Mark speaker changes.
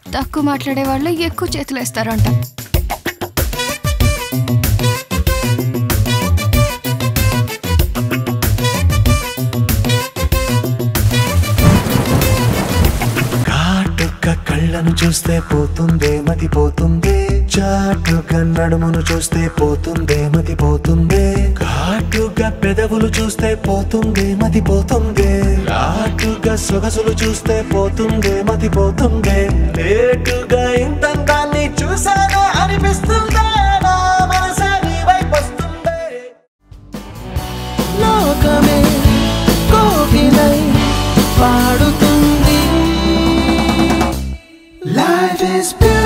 Speaker 1: తక్కువ మాట్లాడే వాళ్ళు ఎక్కువ చేతులు వేస్తారంట
Speaker 2: కాటుక కళ్ళను చూస్తే పోతుందే మతి పోతుందే చాటుగా నడుమును చూస్తే పోతుందే మతి పోతుందే ఘాటుగా పెదవులు చూస్తే పోతుందే మతి పోతుందే ఘాటుగా సొగసులు చూస్తే పోతుందే మతి పోతుందే లేటుగా ఇంతందాన్ని చూసానే అనిపిస్తుందే నా మనసే నీ వైపు వస్తుందే
Speaker 3: లోకమే కోకిలై పాడుతుంది Life is beautiful